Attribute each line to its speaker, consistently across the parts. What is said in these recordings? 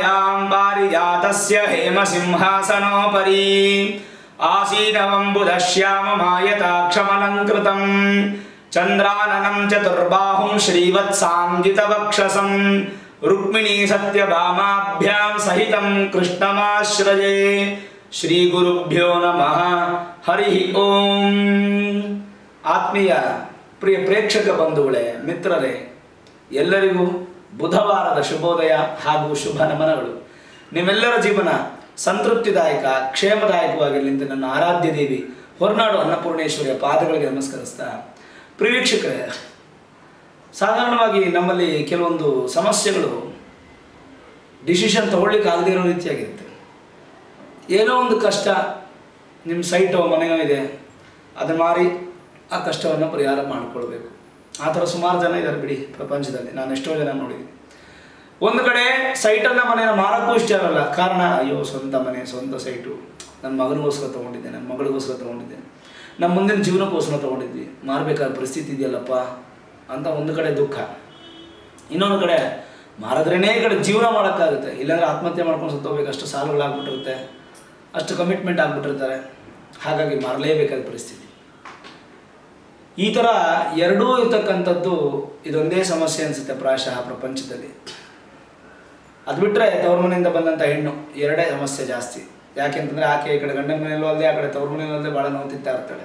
Speaker 1: छायां पारिजातस्य हेमसिंहासनोपरि आसीनवम्बुधश्याममायताक्षमलङ्कृतं चन्द्राननं चतुर्बाहुं श्रीवत्साञ्जितवक्षसं रुक्मिणी सत्यभामाभ्यां सहितं कृष्णमाश्रये ಶ್ರೀಗುರುಭ್ಯೋ ನಮಃ ಹರಿ ಓಂ ಆತ್ಮೀಯ ಪ್ರಿಯ ಪ್ರೇಕ್ಷಕ ಬಂಧುಗಳೇ ಮಿತ್ರರೇ ಎಲ್ಲರಿಗೂ ಬುಧವಾರದ ಶುಭೋದಯ ಹಾಗೂ ಶುಭ ನಮನಗಳು ನಿಮ್ಮೆಲ್ಲರ ಜೀವನ ಸಂತೃಪ್ತಿದಾಯಕ ಕ್ಷೇಮದಾಯಕವಾಗಿರಲಿ ಅಂತ ನನ್ನ ಆರಾಧ್ಯ ದೇವಿ ಹೊರನಾಡು ಅನ್ನಪೂರ್ಣೇಶ್ವರಿಯ ಪಾದಗಳಿಗೆ ನಮಸ್ಕರಿಸ್ತಾ ಪ್ರಿಯ ವೀಕ್ಷಕರೇ ಸಾಧಾರಣವಾಗಿ ನಮ್ಮಲ್ಲಿ ಕೆಲವೊಂದು ಸಮಸ್ಯೆಗಳು ಡಿಸಿಷನ್ ತಗೊಳ್ಳಿಕ್ಕೆ ಆಗದೇ ಇರೋ ರೀತಿಯಾಗಿರುತ್ತೆ ಏನೋ ಒಂದು ಕಷ್ಟ ನಿಮ್ಮ ಸೈಟೋ ಮನೆಯೋ ಇದೆ ಅದನ್ನು ಮಾರಿ ಆ ಕಷ್ಟವನ್ನು ಪರಿಹಾರ ಮಾಡಿಕೊಳ್ಬೇಕು ಆ ಥರ ಸುಮಾರು ಜನ ಇದ್ದಾರೆ ಬಿಡಿ ಪ್ರಪಂಚದಲ್ಲಿ ನಾನು ಎಷ್ಟೋ ಜನ ನೋಡಿದ್ದೀನಿ ಒಂದು ಕಡೆ ಸೈಟನ್ನು ಮನೆಯನ್ನು ಮಾರೋಕ್ಕೂ ಇಷ್ಟ ಇರಲ್ಲ ಕಾರಣ ಅಯ್ಯೋ ಸ್ವಂತ ಮನೆ ಸ್ವಂತ ಸೈಟು ನನ್ನ ಮಗನಿಗೋಸ್ಕರ ತೊಗೊಂಡಿದ್ದೆ ನನ್ನ ಮಗಳಿಗೋಸ್ಕರ ತೊಗೊಂಡಿದ್ದೆ ನಮ್ಮ ಮುಂದಿನ ಜೀವನಕ್ಕೋಸ್ಕರ ತೊಗೊಂಡಿದ್ವಿ ಮಾರಬೇಕಾದ ಪರಿಸ್ಥಿತಿ ಇದೆಯಲ್ಲಪ್ಪ ಅಂತ ಒಂದು ಕಡೆ ದುಃಖ ಇನ್ನೊಂದು ಕಡೆ ಮಾರಿದ್ರೇ ಈ ಕಡೆ ಜೀವನ ಮಾಡೋಕ್ಕಾಗುತ್ತೆ ಇಲ್ಲಾಂದ್ರೆ ಆತ್ಮಹತ್ಯೆ ಮಾಡ್ಕೊಂಡು ಸತ್ತೋಗ್ಬೇಕು ಅಷ್ಟು ಸಾಲಗಳಾಗ್ಬಿಟ್ಟಿರುತ್ತೆ ಅಷ್ಟು ಕಮಿಟ್ಮೆಂಟ್ ಆಗಿಬಿಟ್ಟಿರ್ತಾರೆ ಹಾಗಾಗಿ ಮಾರಲೇಬೇಕಾದ ಪರಿಸ್ಥಿತಿ ಈ ಥರ ಎರಡೂ ಇರ್ತಕ್ಕಂಥದ್ದು ಇದೊಂದೇ ಸಮಸ್ಯೆ ಅನಿಸುತ್ತೆ ಪ್ರಾಯಶಃ ಪ್ರಪಂಚದಲ್ಲಿ ಅದು ಬಿಟ್ಟರೆ ತವ್ರ ಮನೆಯಿಂದ ಬಂದಂಥ ಹೆಣ್ಣು ಎರಡೇ ಸಮಸ್ಯೆ ಜಾಸ್ತಿ ಯಾಕೆಂತಂದರೆ ಆಕೆ ಈ ಕಡೆ ಗಂಡನ ಮನೆಯಲ್ಲೂ ಅಲ್ಲದೆ ಆ ಕಡೆ ತವ್ರ ಮನೆಯಲ್ಲೂ ಅಲ್ಲದೆ ಭಾಳ ನೋವುತ್ತಿತ್ತಾ ಇರ್ತಾಳೆ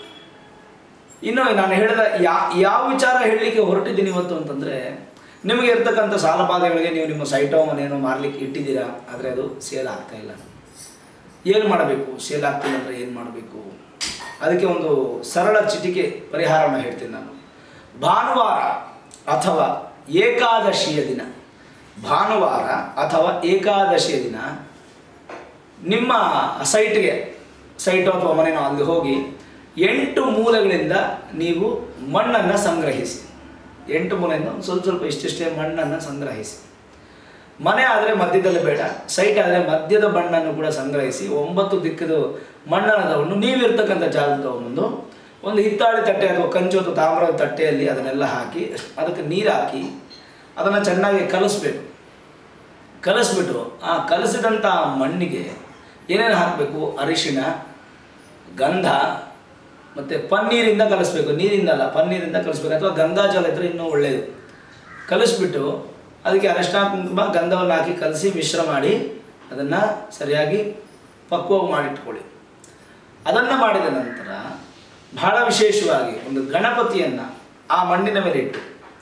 Speaker 1: ಇನ್ನು ನಾನು ಹೇಳಿದ ಯಾ ಯಾವ ವಿಚಾರ ಹೇಳಲಿಕ್ಕೆ ಹೊರಟಿದ್ದೀನಿ ಇವತ್ತು ಅಂತಂದರೆ ನಿಮಗೆ ಇರ್ತಕ್ಕಂಥ ಸಾಲ ಬಾಧೆಗಳಿಗೆ ನೀವು ನಿಮ್ಮ ಸೈಟೋ ಮನೆಯನ್ನು ಮಾರಲಿಕ್ಕೆ ಇಟ್ಟಿದ್ದೀರಾ ಆದರೆ ಅದು ಸೇಲ್ ಆಗ್ತಾ ಇಲ್ಲ ಏನು ಮಾಡಬೇಕು ಸೇಲ್ ಆಗ್ತಿಲ್ಲ ಅಂದರೆ ಏನು ಮಾಡಬೇಕು ಅದಕ್ಕೆ ಒಂದು ಸರಳ ಚಿಟಿಕೆ ಪರಿಹಾರವನ್ನು ಹೇಳ್ತೀನಿ ನಾನು ಭಾನುವಾರ ಅಥವಾ ಏಕಾದಶಿಯ ದಿನ ಭಾನುವಾರ ಅಥವಾ ಏಕಾದಶಿಯ ದಿನ ನಿಮ್ಮ ಸೈಟ್ಗೆ ಸೈಟು ಅಥವಾ ಮನೆನೋ ಅಲ್ಲಿ ಹೋಗಿ ಎಂಟು ಮೂಲೆಗಳಿಂದ ನೀವು ಮಣ್ಣನ್ನು ಸಂಗ್ರಹಿಸಿ ಎಂಟು ಮೂಲೆಯಿಂದ ಒಂದು ಸ್ವಲ್ಪ ಸ್ವಲ್ಪ ಇಷ್ಟಿಷ್ಟೇ ಮಣ್ಣನ್ನು ಸಂಗ್ರಹಿಸಿ ಮನೆ ಆದರೆ ಮಧ್ಯದಲ್ಲಿ ಬೇಡ ಸೈಟ್ ಆದರೆ ಮಧ್ಯದ ಮಣ್ಣನ್ನು ಕೂಡ ಸಂಗ್ರಹಿಸಿ ಒಂಬತ್ತು ದಿಕ್ಕದು ಮಣ್ಣನ್ನು ತಗೊಂಡು ನೀವಿರ್ತಕ್ಕಂಥ ಜಾಗ ತಗೊಂಡು ಒಂದು ಹಿತ್ತಾಳೆ ತಟ್ಟೆ ಅಥವಾ ಕಂಚು ಅಥವಾ ತಾಮ್ರದ ತಟ್ಟೆಯಲ್ಲಿ ಅದನ್ನೆಲ್ಲ ಹಾಕಿ ಅದಕ್ಕೆ ನೀರು ಹಾಕಿ ಅದನ್ನು ಚೆನ್ನಾಗಿ ಕಲಿಸ್ಬೇಕು ಕಲಿಸ್ಬಿಟ್ಟು ಆ ಕಲಸಿದಂಥ ಮಣ್ಣಿಗೆ ಏನೇನು ಹಾಕಬೇಕು ಅರಿಶಿಣ ಗಂಧ ಮತ್ತು ಪನ್ನೀರಿಂದ ಕಲಿಸ್ಬೇಕು ನೀರಿಂದ ಅಲ್ಲ ಪನ್ನೀರಿಂದ ಕಲಿಸ್ಬೇಕು ಅಥವಾ ಗಂಗಾಜಲ ಇದ್ದರೆ ಇನ್ನೂ ಒಳ್ಳೆಯದು ಕಲಿಸ್ಬಿಟ್ಟು ಅದಕ್ಕೆ ಅರಶಿನ ಕುಂಕುಮ ಗಂಧವನ್ನು ಹಾಕಿ ಕಲಸಿ ಮಿಶ್ರ ಮಾಡಿ ಅದನ್ನು ಸರಿಯಾಗಿ ಪಕ್ವವಾಗಿ ಮಾಡಿಟ್ಕೊಳ್ಳಿ ಅದನ್ನು ಮಾಡಿದ ನಂತರ ಬಹಳ ವಿಶೇಷವಾಗಿ ಒಂದು ಗಣಪತಿಯನ್ನು ಆ ಮಣ್ಣಿನ ಮೇಲೆ ಇಟ್ಟು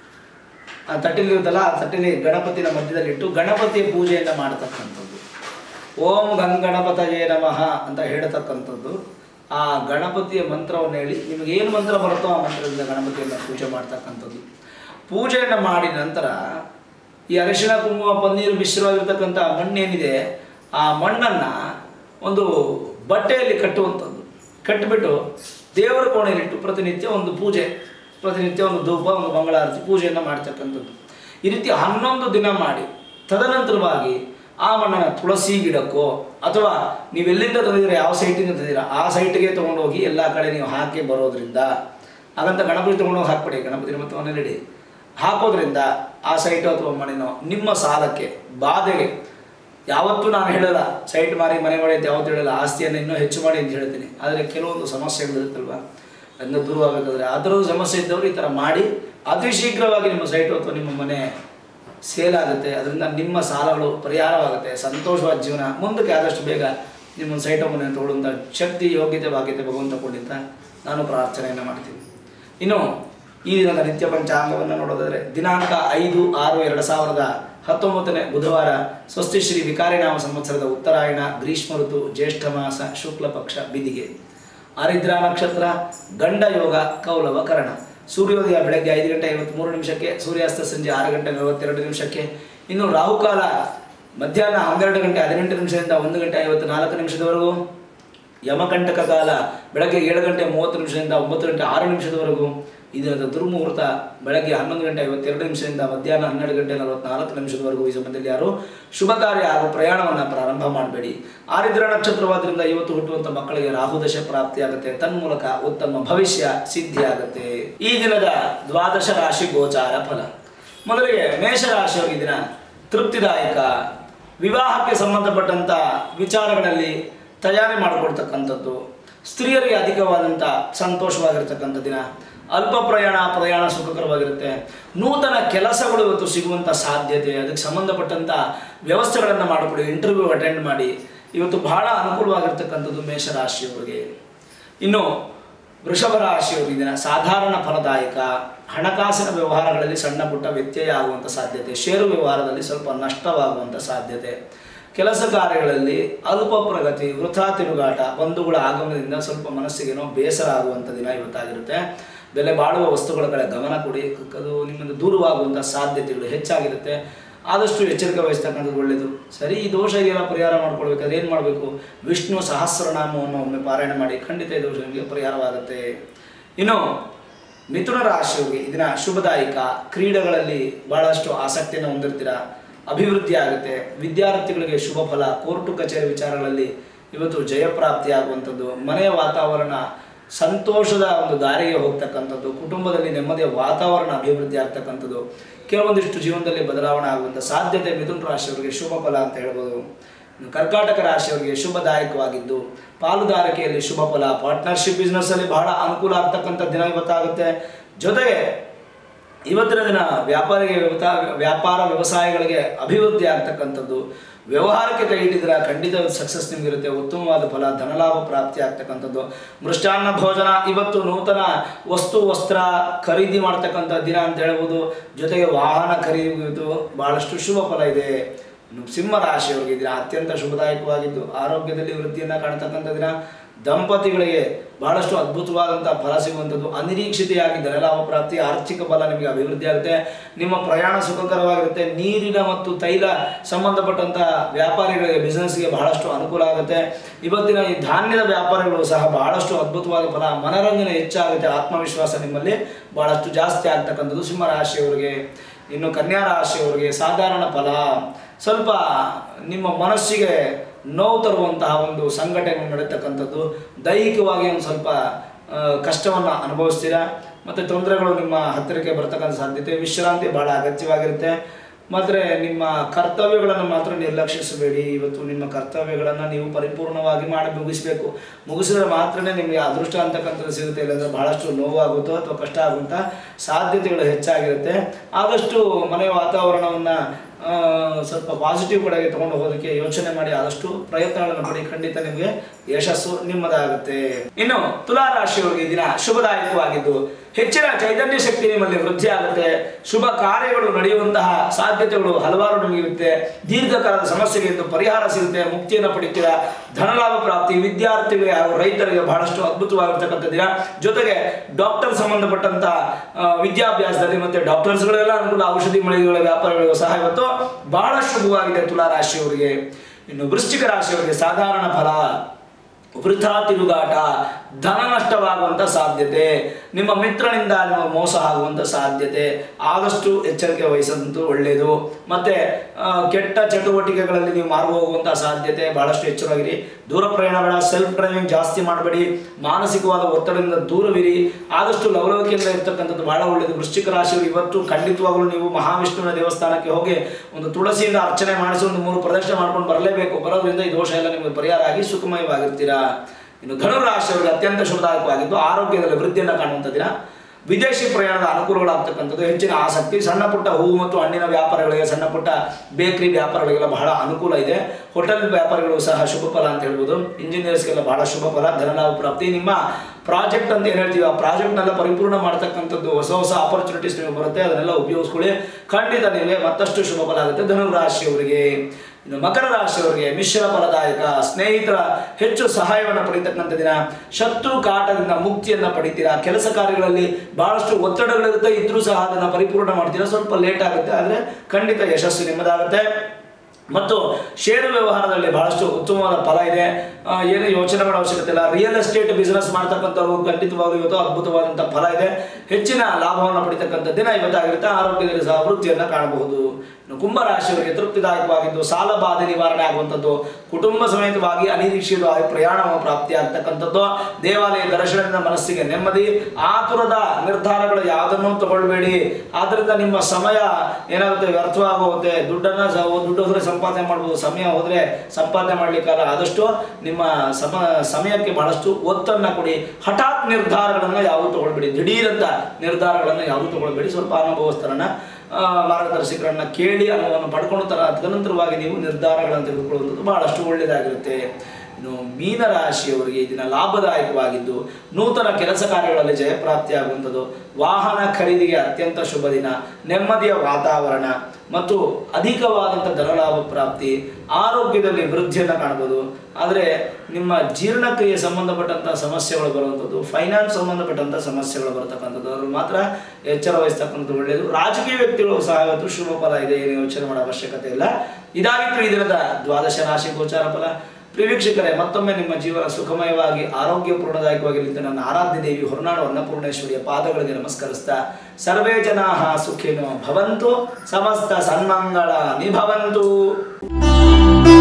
Speaker 1: ಆ ತಟ್ಟೆಲಿರುತ್ತಲ್ಲ ಆ ತಟ್ಟೆಲಿ ಗಣಪತಿನ ಮಧ್ಯದಲ್ಲಿಟ್ಟು ಗಣಪತಿಯ ಪೂಜೆಯನ್ನು ಮಾಡತಕ್ಕಂಥದ್ದು ಓಂ ಗಂಗಣಪತಯೇ ನಮಃ ಅಂತ ಹೇಳತಕ್ಕಂಥದ್ದು ಆ ಗಣಪತಿಯ ಮಂತ್ರವನ್ನು ಹೇಳಿ ನಿಮಗೆ ಏನು ಮಂತ್ರ ಬರುತ್ತೋ ಆ ಮಂತ್ರದಿಂದ ಗಣಪತಿಯನ್ನು ಪೂಜೆ ಮಾಡ್ತಕ್ಕಂಥದ್ದು ಪೂಜೆಯನ್ನು ಮಾಡಿದ ನಂತರ ಈ ಅರಿಶಿಣ ಕುಂಕುಮ ಪನ್ನೀರು ಮಿಶ್ರವಾಗಿರ್ತಕ್ಕಂಥ ಮಣ್ಣೇನಿದೆ ಆ ಮಣ್ಣನ್ನು ಒಂದು ಬಟ್ಟೆಯಲ್ಲಿ ಕಟ್ಟುವಂಥದ್ದು ಕಟ್ಟಿಬಿಟ್ಟು ದೇವರ ಕೋಣೆಯಲ್ಲಿಟ್ಟು ಪ್ರತಿನಿತ್ಯ ಒಂದು ಪೂಜೆ ಪ್ರತಿನಿತ್ಯ ಒಂದು ಧೂಪ ಒಂದು ಮಂಗಳಾರತಿ ಪೂಜೆಯನ್ನು ಮಾಡ್ತಕ್ಕಂಥದ್ದು ಈ ರೀತಿ ಹನ್ನೊಂದು ದಿನ ಮಾಡಿ ತದನಂತರವಾಗಿ ಆ ಮಣ್ಣನ್ನು ತುಳಸಿ ಗಿಡಕ್ಕೋ ಅಥವಾ ನೀವೆಲ್ಲಿಂದ ತಂದಿದ್ದೀರ ಯಾವ ಸೈಟಿಂದ ತಂದಿದ್ದೀರ ಆ ಸೈಟ್ಗೆ ತೊಗೊಂಡೋಗಿ ಎಲ್ಲ ಕಡೆ ನೀವು ಹಾಕಿ ಬರೋದ್ರಿಂದ ಹಾಗಂತ ಗಣಪತಿ ತೊಗೊಂಡೋಗಿ ಹಾಕ್ಬಿಡಿ ಗಣಪತಿ ಮತ್ತು ಮನೇಲಿಡಿ ಹಾಕೋದ್ರಿಂದ ಆ ಸೈಟು ಅಥವಾ ಮನೆನೋ ನಿಮ್ಮ ಸಾಲಕ್ಕೆ ಬಾಧೆಗೆ ಯಾವತ್ತೂ ನಾನು ಹೇಳಲ್ಲ ಸೈಟ್ ಮಾರಿ ಮನೆ ಮಾಡಿ ಅಂತ ಯಾವತ್ತೂ ಹೇಳಲ್ಲ ಆಸ್ತಿಯನ್ನು ಇನ್ನೂ ಹೆಚ್ಚು ಮಾಡಿ ಅಂತ ಹೇಳ್ತೀನಿ ಆದರೆ ಕೆಲವೊಂದು ಸಮಸ್ಯೆಗಳಿರುತ್ತಲ್ವ ಅದನ್ನು ದೂರವಾಗಬೇಕಾದ್ರೆ ಆ ಥರದ ಸಮಸ್ಯೆ ಇದ್ದವರು ಈ ಥರ ಮಾಡಿ ಅತಿ ಶೀಘ್ರವಾಗಿ ನಿಮ್ಮ ಸೈಟು ಅಥವಾ ನಿಮ್ಮ ಮನೆ ಸೇಲ್ ಆಗುತ್ತೆ ಅದರಿಂದ ನಿಮ್ಮ ಸಾಲಗಳು ಪರಿಹಾರವಾಗುತ್ತೆ ಸಂತೋಷವಾದ ಜೀವನ ಮುಂದಕ್ಕೆ ಆದಷ್ಟು ಬೇಗ ನಿಮ್ಮ ಸೈಟು ಮನೆ ತಗೊಳ್ಳುವಂಥ ಶಕ್ತಿ ಯೋಗ್ಯತೆ ಭಾಗ್ಯತೆ ಭಗವಂತ ಕೊಡ್ಲಿಂತ ನಾನು ಪ್ರಾರ್ಥನೆಯನ್ನು ಮಾಡ್ತೀನಿ ಇನ್ನು ಈ ದಿನದ ನಿತ್ಯ ಪಂಚಾಂಗವನ್ನು ನೋಡೋದಾದರೆ ದಿನಾಂಕ ಐದು ಆರು ಎರಡು ಸಾವಿರದ ಹತ್ತೊಂಬತ್ತನೇ ಬುಧವಾರ ಸ್ವಸ್ತಿ ಶ್ರೀ ವಿಕಾರಿನಾಮ ಸಂವತ್ಸರದ ಉತ್ತರಾಯಣ ಗ್ರೀಷ್ಮ ಋತು ಜ್ಯೇಷ್ಠ ಮಾಸ ಶುಕ್ಲ ಪಕ್ಷ ಬಿದಿಗೆ ಆರಿದ್ರ ನಕ್ಷತ್ರ ಗಂಡ ಯೋಗ ಕೌಲವ ಕರಣ ಸೂರ್ಯೋದಯ ಬೆಳಗ್ಗೆ ಐದು ಗಂಟೆ ಐವತ್ತ್ಮೂರು ನಿಮಿಷಕ್ಕೆ ಸೂರ್ಯಾಸ್ತ ಸಂಜೆ ಆರು ಗಂಟೆ ನಲವತ್ತೆರಡು ನಿಮಿಷಕ್ಕೆ ಇನ್ನು ರಾಹುಕಾಲ ಮಧ್ಯಾಹ್ನ ಹನ್ನೆರಡು ಗಂಟೆ ಹದಿನೆಂಟು ನಿಮಿಷದಿಂದ ಒಂದು ಗಂಟೆ ಐವತ್ತು ನಾಲ್ಕು ನಿಮಿಷದವರೆಗೂ ಯಮಕಂಟಕ ಕಾಲ ಬೆಳಗ್ಗೆ ಏಳು ಗಂಟೆ ಮೂವತ್ತು ನಿಮಿಷದಿಂದ ಒಂಬತ್ತು ಗಂಟೆ ಆರು ನಿಮಿಷದವರೆಗೂ ಇದರ ದುರ್ಮುಹೂರ್ತ ಬೆಳಗ್ಗೆ ಹನ್ನೊಂದು ಗಂಟೆ ಐವತ್ತೆರಡು ನಿಮಿಷದಿಂದ ಮಧ್ಯಾಹ್ನ ಹನ್ನೆರಡು ಗಂಟೆ ನಲವತ್ನಾಲ್ಕು ನಿಮಿಷದವರೆಗೂ ಈ ಸಮಯದಲ್ಲಿ ಯಾರು ಶುಭ ಕಾರ್ಯ ಹಾಗೂ ಪ್ರಯಾಣವನ್ನು ಪ್ರಾರಂಭ ಮಾಡಬೇಡಿ ಆರಿದ್ರ ನಕ್ಷತ್ರವಾದ್ರಿಂದ ಇವತ್ತು ಹುಟ್ಟುವಂಥ ಮಕ್ಕಳಿಗೆ ರಾಹುದಶ ಪ್ರಾಪ್ತಿಯಾಗುತ್ತೆ ತನ್ಮೂಲಕ ಉತ್ತಮ ಭವಿಷ್ಯ ಸಿದ್ಧಿಯಾಗುತ್ತೆ ಈ ದಿನದ ದ್ವಾದಶ ರಾಶಿ ಗೋಚಾರ ಫಲ ಮೊದಲಿಗೆ ಮೇಷರಾಶಿಯವರಿಗೆ ಈ ದಿನ ತೃಪ್ತಿದಾಯಕ ವಿವಾಹಕ್ಕೆ ಸಂಬಂಧಪಟ್ಟಂಥ ವಿಚಾರಗಳಲ್ಲಿ ತಯಾರಿ ಮಾಡಿಕೊಡ್ತಕ್ಕಂಥದ್ದು ಸ್ತ್ರೀಯರಿಗೆ ಅಧಿಕವಾದಂಥ ಸಂತೋಷವಾಗಿರ್ತಕ್ಕಂಥ ದಿನ ಅಲ್ಪ ಪ್ರಯಾಣ ಪ್ರಯಾಣ ಸುಖಕರವಾಗಿರುತ್ತೆ ನೂತನ ಕೆಲಸಗಳು ಇವತ್ತು ಸಿಗುವಂಥ ಸಾಧ್ಯತೆ ಅದಕ್ಕೆ ಸಂಬಂಧಪಟ್ಟಂಥ ವ್ಯವಸ್ಥೆಗಳನ್ನು ಮಾಡಿಕೊಡಿ ಇಂಟರ್ವ್ಯೂ ಅಟೆಂಡ್ ಮಾಡಿ ಇವತ್ತು ಬಹಳ ಅನುಕೂಲವಾಗಿರ್ತಕ್ಕಂಥದ್ದು ಮೇಷರಾಶಿಯವರಿಗೆ ಇನ್ನು ವೃಷಭ ರಾಶಿಯವರಿಗೆ ದಿನ ಸಾಧಾರಣ ಫಲದಾಯಕ ಹಣಕಾಸಿನ ವ್ಯವಹಾರಗಳಲ್ಲಿ ಸಣ್ಣ ಪುಟ್ಟ ವ್ಯತ್ಯಯ ಆಗುವಂಥ ಸಾಧ್ಯತೆ ಷೇರು ವ್ಯವಹಾರದಲ್ಲಿ ಸ್ವಲ್ಪ ನಷ್ಟವಾಗುವಂಥ ಸಾಧ್ಯತೆ ಕೆಲಸ ಕಾರ್ಯಗಳಲ್ಲಿ ಅಲ್ಪ ಪ್ರಗತಿ ವೃಥಾ ತಿರುಗಾಟ ಬಂಧುಗಳ ಆಗಮನದಿಂದ ಸ್ವಲ್ಪ ಮನಸ್ಸಿಗೇನೋ ಬೇಸರ ಆಗುವಂಥ ದಿನ ಇವತ್ತಾಗಿರುತ್ತೆ ಬೆಲೆ ಬಾಳುವ ವಸ್ತುಗಳ ಕಡೆ ಗಮನ ಕೊಡಿ ಅದು ನಿಮ್ಮಿಂದ ದೂರವಾಗುವಂಥ ಸಾಧ್ಯತೆಗಳು ಹೆಚ್ಚಾಗಿರುತ್ತೆ ಆದಷ್ಟು ಎಚ್ಚರಿಕೆ ವಹಿಸ್ತಕ್ಕಂಥದ್ದು ಒಳ್ಳೆಯದು ಸರಿ ಈ ದೋಷ ಇದೆಯಲ್ಲ ಪರಿಹಾರ ಮಾಡ್ಕೊಳ್ಬೇಕಾದ್ರೆ ಏನು ಮಾಡಬೇಕು ವಿಷ್ಣು ಸಹಸ್ರನಾಮವನ್ನು ಒಮ್ಮೆ ಪಾರಾಯಣ ಮಾಡಿ ಖಂಡಿತ ಈ ದೋಷ ನಿಮಗೆ ಪರಿಹಾರವಾಗುತ್ತೆ ಇನ್ನು ಮಿಥುನ ರಾಶಿಯವರಿಗೆ ಇದನ್ನ ಶುಭದಾಯಕ ಕ್ರೀಡೆಗಳಲ್ಲಿ ಬಹಳಷ್ಟು ಆಸಕ್ತಿಯನ್ನು ಹೊಂದಿರ್ತೀರಾ ಅಭಿವೃದ್ಧಿ ಆಗುತ್ತೆ ವಿದ್ಯಾರ್ಥಿಗಳಿಗೆ ಶುಭ ಫಲ ಕೋರ್ಟು ಕಚೇರಿ ವಿಚಾರಗಳಲ್ಲಿ ಇವತ್ತು ಜಯಪ್ರಾಪ್ತಿ ಆಗುವಂಥದ್ದು ಮನೆಯ ವಾತಾವರಣ ಸಂತೋಷದ ಒಂದು ದಾರಿಗೆ ಹೋಗ್ತಕ್ಕಂಥದ್ದು ಕುಟುಂಬದಲ್ಲಿ ನೆಮ್ಮದಿಯ ವಾತಾವರಣ ಅಭಿವೃದ್ಧಿ ಆಗ್ತಕ್ಕಂಥದ್ದು ಕೆಲವೊಂದಿಷ್ಟು ಜೀವನದಲ್ಲಿ ಬದಲಾವಣೆ ಆಗುವಂಥ ಸಾಧ್ಯತೆ ಮಿಥುನ ರಾಶಿಯವರಿಗೆ ಶುಭ ಫಲ ಅಂತ ಹೇಳ್ಬೋದು ಇನ್ನು ಕರ್ಕಾಟಕ ರಾಶಿಯವರಿಗೆ ಶುಭದಾಯಕವಾಗಿದ್ದು ಪಾಲುದಾರಿಕೆಯಲ್ಲಿ ಶುಭ ಫಲ ಪಾರ್ಟ್ನರ್ಶಿಪ್ ಬಿಸ್ನೆಸ್ಸಲ್ಲಿ ಬಹಳ ಅನುಕೂಲ ಆಗ್ತಕ್ಕಂಥ ದಿನ ಇವತ್ತಾಗುತ್ತೆ ಜೊತೆಗೆ ಇವತ್ತಿನ ದಿನ ವ್ಯಾಪಾರಿಗೆ ವ್ಯವತಾ ವ್ಯಾಪಾರ ವ್ಯವಸಾಯಗಳಿಗೆ ಅಭಿವೃದ್ಧಿ ಆಗ್ತಕ್ಕಂಥದ್ದು ವ್ಯವಹಾರಕ್ಕೆ ಕೈ ಇಟ್ಟಿದ್ರೆ ಖಂಡಿತ ಸಕ್ಸಸ್ ನಿಮಗಿರುತ್ತೆ ಉತ್ತಮವಾದ ಫಲ ಧನಲಾಭ ಪ್ರಾಪ್ತಿ ಆಗ್ತಕ್ಕಂಥದ್ದು ಮೃಷ್ಟಾನ್ನ ಭೋಜನ ಇವತ್ತು ನೂತನ ವಸ್ತು ವಸ್ತ್ರ ಖರೀದಿ ಮಾಡ್ತಕ್ಕಂಥ ದಿನ ಅಂತ ಹೇಳ್ಬೋದು ಜೊತೆಗೆ ವಾಹನ ಖರೀದಿದು ಬಹಳಷ್ಟು ಶುಭ ಫಲ ಇದೆ ಇನ್ನು ಸಿಂಹ ರಾಶಿಯವರಿಗೆ ದಿನ ಅತ್ಯಂತ ಶುಭದಾಯಕವಾಗಿದ್ದು ಆರೋಗ್ಯದಲ್ಲಿ ವೃದ್ಧಿಯನ್ನು ಕಾಣ್ತಕ್ಕಂಥ ದಿನ ದಂಪತಿಗಳಿಗೆ ಬಹಳಷ್ಟು ಅದ್ಭುತವಾದಂಥ ಫಲ ಸಿಗುವಂಥದ್ದು ಅನಿರೀಕ್ಷಿತೆಯಾಗಿ ಧನಲಾಭ ಪ್ರಾಪ್ತಿ ಆರ್ಥಿಕ ಬಲ ನಿಮಗೆ ಅಭಿವೃದ್ಧಿ ಆಗುತ್ತೆ ನಿಮ್ಮ ಪ್ರಯಾಣ ಸುಖಕರವಾಗಿರುತ್ತೆ ನೀರಿನ ಮತ್ತು ತೈಲ ಸಂಬಂಧಪಟ್ಟಂಥ ವ್ಯಾಪಾರಿಗಳಿಗೆ ಬಿಸ್ನೆಸ್ಗೆ ಬಹಳಷ್ಟು ಅನುಕೂಲ ಆಗುತ್ತೆ ಇವತ್ತಿನ ಈ ಧಾನ್ಯದ ವ್ಯಾಪಾರಗಳು ಸಹ ಬಹಳಷ್ಟು ಅದ್ಭುತವಾದ ಫಲ ಮನರಂಜನೆ ಹೆಚ್ಚಾಗುತ್ತೆ ಆತ್ಮವಿಶ್ವಾಸ ನಿಮ್ಮಲ್ಲಿ ಬಹಳಷ್ಟು ಜಾಸ್ತಿ ಆಗ್ತಕ್ಕಂಥದ್ದು ಸಿಂಹ ರಾಶಿಯವರಿಗೆ ಇನ್ನು ಕನ್ಯಾ ರಾಶಿಯವರಿಗೆ ಸಾಧಾರಣ ಫಲ ಸ್ವಲ್ಪ ನಿಮ್ಮ ಮನಸ್ಸಿಗೆ ನೋವು ತರುವಂತಹ ಒಂದು ಸಂಘಟನೆ ನಡೀತಕ್ಕಂಥದ್ದು ದೈಹಿಕವಾಗಿ ಒಂದು ಸ್ವಲ್ಪ ಕಷ್ಟವನ್ನು ಅನುಭವಿಸ್ತೀರಾ ಮತ್ತು ತೊಂದರೆಗಳು ನಿಮ್ಮ ಹತ್ತಿರಕ್ಕೆ ಬರ್ತಕ್ಕಂಥ ಸಾಧ್ಯತೆ ವಿಶ್ರಾಂತಿ ಬಹಳ ಅಗತ್ಯವಾಗಿರುತ್ತೆ ಮಾತ್ರ ನಿಮ್ಮ ಕರ್ತವ್ಯಗಳನ್ನು ಮಾತ್ರ ನಿರ್ಲಕ್ಷಿಸಬೇಡಿ ಇವತ್ತು ನಿಮ್ಮ ಕರ್ತವ್ಯಗಳನ್ನು ನೀವು ಪರಿಪೂರ್ಣವಾಗಿ ಮಾಡಿ ಮುಗಿಸಬೇಕು ಮುಗಿಸಿದ್ರೆ ಮಾತ್ರನೇ ನಿಮಗೆ ಅದೃಷ್ಟ ಅಂತಕ್ಕಂಥದ್ದು ಸಿಗುತ್ತೆ ಇಲ್ಲಾಂದರೆ ಬಹಳಷ್ಟು ನೋವಾಗುತ್ತೋ ಅಥವಾ ಕಷ್ಟ ಆಗುವಂಥ ಸಾಧ್ಯತೆಗಳು ಹೆಚ್ಚಾಗಿರುತ್ತೆ ಆದಷ್ಟು ಮನೆಯ ವಾತಾವರಣವನ್ನು ಸ್ವಲ್ಪ ಪಾಸಿಟಿವ್ ಕಡೆಗೆ ತಗೊಂಡು ಹೋಗೋದಕ್ಕೆ ಯೋಚನೆ ಮಾಡಿ ಆದಷ್ಟು ಪ್ರಯತ್ನಗಳನ್ನು ಪಡಿ ಖಂಡಿತ ನಿಮಗೆ ಯಶಸ್ಸು ನಿಮ್ಮದಾಗುತ್ತೆ ಇನ್ನು ತುಲಾ ರಾಶಿಯವರಿಗೆ ಈ ದಿನ ಶುಭದಾಯಕವಾಗಿದ್ದು ಹೆಚ್ಚಿನ ಚೈತನ್ಯ ಶಕ್ತಿ ನಿಮ್ಮಲ್ಲಿ ವೃದ್ಧಿ ಆಗುತ್ತೆ ಶುಭ ಕಾರ್ಯಗಳು ನಡೆಯುವಂತಹ ಸಾಧ್ಯತೆಗಳು ಹಲವಾರು ನಿಮಗಿರುತ್ತೆ ದೀರ್ಘಕಾಲದ ಸಮಸ್ಯೆಗೆ ಎಂದು ಪರಿಹಾರ ಸಿಗುತ್ತೆ ಮುಕ್ತಿಯನ್ನು ಪಡಿತೀರಾ ಧನಲಾಭ ಪ್ರಾಪ್ತಿ ವಿದ್ಯಾರ್ಥಿಗಳಿಗೆ ಹಾಗೂ ರೈತರಿಗೆ ಬಹಳಷ್ಟು ಅದ್ಭುತವಾಗಿರ್ತಕ್ಕಂಥ ದಿನ ಜೊತೆಗೆ ಡಾಕ್ಟರ್ ಸಂಬಂಧಪಟ್ಟಂತ ಆ, ವಿದ್ಯಾಭ್ಯಾಸದಲ್ಲಿ ಮತ್ತೆ ಡಾಕ್ಟರ್ಸ್ಗಳೆಲ್ಲ ಅನುಕೂಲ ಔಷಧಿ ಮಳಿಗೆಗಳ ವ್ಯಾಪಾರಗಳಿಗೂ ಸಹ ಇವತ್ತು ಬಹಳ ಶುಭವಾಗಿದೆ ತುಲಾ ರಾಶಿಯವರಿಗೆ ಇನ್ನು ವೃಶ್ಚಿಕ ರಾಶಿಯವರಿಗೆ ಸಾಧಾರಣ ಫಲ ವೃಥಾ ತಿರುಗಾಟ ಧನ ನಷ್ಟವಾಗುವಂಥ ಸಾಧ್ಯತೆ ನಿಮ್ಮ ಮಿತ್ರನಿಂದ ನಿಮ್ಮ ಮೋಸ ಆಗುವಂಥ ಸಾಧ್ಯತೆ ಆದಷ್ಟು ಎಚ್ಚರಿಕೆ ವಹಿಸೋದಂತೂ ಒಳ್ಳೆಯದು ಮತ್ತು ಕೆಟ್ಟ ಚಟುವಟಿಕೆಗಳಲ್ಲಿ ನೀವು ಮಾರು ಹೋಗುವಂಥ ಸಾಧ್ಯತೆ ಬಹಳಷ್ಟು ಎಚ್ಚರವಾಗಿರಿ ದೂರ ಪ್ರಯಾಣ ಬೇಡ ಸೆಲ್ಫ್ ಡ್ರೈವಿಂಗ್ ಜಾಸ್ತಿ ಮಾಡಬೇಡಿ ಮಾನಸಿಕವಾದ ಒತ್ತಡದಿಂದ ದೂರವಿರಿ ಆದಷ್ಟು ಲವಲವಿಕೆಯಿಂದ ಇರ್ತಕ್ಕಂಥದ್ದು ಬಹಳ ಒಳ್ಳೆಯದು ವೃಶ್ಚಿಕ ರಾಶಿಯವರು ಇವತ್ತು ಖಂಡಿತವಾಗಲೂ ನೀವು ಮಹಾವಿಷ್ಣುವಿನ ದೇವಸ್ಥಾನಕ್ಕೆ ಹೋಗಿ ಒಂದು ತುಳಸಿಯಿಂದ ಅರ್ಚನೆ ಮಾಡಿಸಿ ಒಂದು ಮೂರು ಪ್ರದಕ್ಷಿಣೆ ಮಾಡ್ಕೊಂಡು ಬರಲೇಬೇಕು ಬರೋದ್ರಿಂದ ಈ ದೋಷ ಎಲ್ಲ ನಿಮಗೆ ಪರಿಹಾರ ಆಗಿ ಸುಖಮಯವಾಗಿರ್ತೀರಾ ಇನ್ನು ಧನುರಾಶಿಯವರಿಗೆ ಅತ್ಯಂತ ಶುಭದಾಯಕವಾಗಿದ್ದು ಆರೋಗ್ಯದಲ್ಲಿ ವೃದ್ಧಿಯನ್ನು ಕಾಣುವಂಥ ದಿನ ವಿದೇಶಿ ಪ್ರಯಾಣದ ಅನುಕೂಲಗಳಾಗ್ತಕ್ಕಂಥದ್ದು ಹೆಚ್ಚಿನ ಆಸಕ್ತಿ ಸಣ್ಣ ಪುಟ್ಟ ಹೂವು ಮತ್ತು ಹಣ್ಣಿನ ವ್ಯಾಪಾರಗಳಿಗೆ ಸಣ್ಣ ಪುಟ್ಟ ಬೇಕರಿ ವ್ಯಾಪಾರಗಳಿಗೆಲ್ಲ ಬಹಳ ಅನುಕೂಲ ಇದೆ ಹೋಟೆಲ್ ವ್ಯಾಪಾರಿಗಳು ಸಹ ಶುಭ ಫಲ ಅಂತ ಹೇಳ್ಬೋದು ಇಂಜಿನಿಯರ್ಸ್ಗೆಲ್ಲ ಬಹಳ ಶುಭ ಫಲ ಧನಲಾಭ ಪ್ರಾಪ್ತಿ ನಿಮ್ಮ ಪ್ರಾಜೆಕ್ಟ್ ಅಂತ ಏನು ಹೇಳ್ತೀವಿ ಆ ಪ್ರಾಜೆಕ್ಟ್ನೆಲ್ಲ ಪರಿಪೂರ್ಣ ಮಾಡ್ತಕ್ಕಂಥದ್ದು ಹೊಸ ಹೊಸ ಆಪರ್ಚುನಿಟೀಸ್ ನಿಮಗೆ ಬರುತ್ತೆ ಅದನ್ನೆಲ್ಲ ಉಪಯೋಗಿಸ್ಕೊಳ್ಳಿ ಖಂಡಿತ ನಿಮಗೆ ಮತ್ತಷ್ಟು ಶುಭ ಫಲ ಆಗುತ್ತೆ ಧನುರಾಶಿಯವರಿಗೆ ಇನ್ನು ಮಕರ ರಾಶಿಯವರಿಗೆ ಮಿಶ್ರ ಫಲದಾಯಕ ಸ್ನೇಹಿತರ ಹೆಚ್ಚು ಸಹಾಯವನ್ನು ಪಡಿತಕ್ಕಂಥ ದಿನ ಶತ್ರು ಕಾಟದಿಂದ ಮುಕ್ತಿಯನ್ನು ಪಡಿತೀರಾ ಕೆಲಸ ಕಾರ್ಯಗಳಲ್ಲಿ ಬಹಳಷ್ಟು ಒತ್ತಡಗಳಿರುತ್ತೆ ಇದ್ರೂ ಸಹ ಅದನ್ನು ಪರಿಪೂರ್ಣ ಮಾಡ್ತೀರಾ ಸ್ವಲ್ಪ ಲೇಟ್ ಆಗುತ್ತೆ ಆದರೆ ಖಂಡಿತ ಯಶಸ್ಸು ನಿಮ್ಮದಾಗುತ್ತೆ ಮತ್ತು ಷೇರು ವ್ಯವಹಾರದಲ್ಲಿ ಬಹಳಷ್ಟು ಉತ್ತಮವಾದ ಫಲ ಇದೆ ಆ, ಏನು ಯೋಚನೆ ಮಾಡೋ ಅವಶ್ಯಕತೆ ಇಲ್ಲ ರಿಯಲ್ ಎಸ್ಟೇಟ್ ಬಿಸ್ನೆಸ್ ಮಾಡ್ತಕ್ಕಂಥವ್ರು ಖಂಡಿತವಾಗ್ಲೂ ಇವತ್ತು ಅದ್ಭುತವಾದಂಥ ಫಲ ಇದೆ ಹೆಚ್ಚಿನ ಲಾಭವನ್ನು ಪಡಿತಕ್ಕಂಥ ದಿನ ಇವತ್ತಾಗಿರುತ್ತೆ ಆರೋಗ್ಯದಲ್ಲಿ ಸಹ ವೃದ್ಧಿಯನ್ನು ಕಾಣಬಹುದು ಇನ್ನು ಕುಂಭರಾಶಿಯವರಿಗೆ ತೃಪ್ತಿದಾಯಕವಾಗಿದ್ದು ಸಾಲ ಬಾಧೆ ನಿವಾರಣೆ ಆಗುವಂಥದ್ದು ಕುಟುಂಬ ಸಮೇತವಾಗಿ ಅನಿರೀಕ್ಷಿತವಾಗಿ ಪ್ರಯಾಣ ಪ್ರಾಪ್ತಿ ಆಗ್ತಕ್ಕಂಥದ್ದು ದೇವಾಲಯ ದರ್ಶನದಿಂದ ಮನಸ್ಸಿಗೆ ನೆಮ್ಮದಿ ಆತುರದ ನಿರ್ಧಾರಗಳು ಯಾವುದನ್ನು ತಗೊಳ್ಬೇಡಿ ಆದ್ದರಿಂದ ನಿಮ್ಮ ಸಮಯ ಏನಾಗುತ್ತೆ ವ್ಯರ್ಥವಾಗುತ್ತೆ ದುಡ್ಡನ್ನು ಸಹ ದುಡ್ಡು ಹೋದ್ರೆ ಸಂಪಾದನೆ ಮಾಡ್ಬೋದು ಸಮಯ ಹೋದರೆ ಸಂಪಾದನೆ ಮಾಡಲಿಕ್ಕಲ್ಲ ಆದಷ್ಟು ನಿಮ್ಮ ಸಮ ಸಮಯಕ್ಕೆ ಬಹಳಷ್ಟು ಒತ್ತನ್ನು ಕೊಡಿ ಹಠಾತ್ ನಿರ್ಧಾರಗಳನ್ನು ಯಾವುದು ತಗೊಳ್ಬೇಡಿ ದಿಢೀರಂತ ನಿರ್ಧಾರಗಳನ್ನು ಯಾವುದು ತಗೊಳ್ಬೇಡಿ ಸ್ವಲ್ಪ ಅನುಭವಸ್ಥರನ್ನ ಆ, ಮಾರ್ಗದರ್ಶಕರನ್ನ ಕೇಳಿ ಅನುಭವವನ್ನು ಪಡ್ಕೊಂಡು ತರ ತದನಂತರವಾಗಿ ನೀವು ನಿರ್ಧಾರಗಳನ್ನು ತೆಗೆದುಕೊಳ್ಳುವಂಥದ್ದು ಬಹಳಷ್ಟು ಒಳ್ಳೆಯದಾಗಿರುತ್ತೆ ಇನ್ನು ಮೀನರಾಶಿಯವರಿಗೆ ಈ ದಿನ ಲಾಭದಾಯಕವಾಗಿದ್ದು ನೂತನ ಕೆಲಸ ಕಾರ್ಯಗಳಲ್ಲಿ ಜಯಪ್ರಾಪ್ತಿಯಾಗುವಂಥದ್ದು ವಾಹನ ಖರೀದಿಗೆ ಅತ್ಯಂತ ಶುಭ ದಿನ ನೆಮ್ಮದಿಯ ವಾತಾವರಣ ಮತ್ತು ಅಧಿಕವಾದಂಥ ಧನಲಾಭ ಪ್ರಾಪ್ತಿ ಆರೋಗ್ಯದಲ್ಲಿ ವೃದ್ಧಿಯನ್ನು ಕಾಣಬಹುದು ಆದರೆ ನಿಮ್ಮ ಜೀರ್ಣಕ್ರಿಯೆ ಸಂಬಂಧಪಟ್ಟಂಥ ಸಮಸ್ಯೆಗಳು ಬರುವಂಥದ್ದು ಫೈನಾನ್ಸ್ ಸಂಬಂಧಪಟ್ಟಂಥ ಸಮಸ್ಯೆಗಳು ಬರತಕ್ಕಂಥದ್ದು ಅದ್ರಲ್ಲಿ ಮಾತ್ರ ಎಚ್ಚರ ವಹಿಸ್ತಕ್ಕಂಥದ್ದು ಒಳ್ಳೆಯದು ರಾಜಕೀಯ ವ್ಯಕ್ತಿಗಳು ಸಹ ಇವತ್ತು ಶುಭ ಫಲ ಇದೆ ಏನು ಯೋಚನೆ ಮಾಡೋ ಅವಶ್ಯಕತೆ ಇಲ್ಲ ಇದಾಗಿತ್ತು ಈ ದಿನದ ದ್ವಾದಶ ರಾಶಿ ಗೋಚಾರ ಫಲ ಪ್ರಿಯ ವೀಕ್ಷಕರೇ ಮತ್ತೊಮ್ಮೆ ನಿಮ್ಮ ಜೀವನ ಸುಖಮಯವಾಗಿ ಆರೋಗ್ಯಪೂರ್ಣದಾಯಕವಾಗಿರಲಿ ಅಂತ ನನ್ನ ಆರಾಧ್ಯ ದೇವಿ ಹೊರನಾಡು ಅನ್ನಪೂರ್ಣೇಶ್ವರಿಯ ಪಾದಗಳಿಗೆ ನಮಸ್ಕರಿಸ್ತಾ ಸರ್ವೇ ಜನಾಃ ಸುಖಿನೋ ಭವಂತು ಸಮಸ್ತ ಸನ್ಮಂಗಳ ನಿಭವಂತು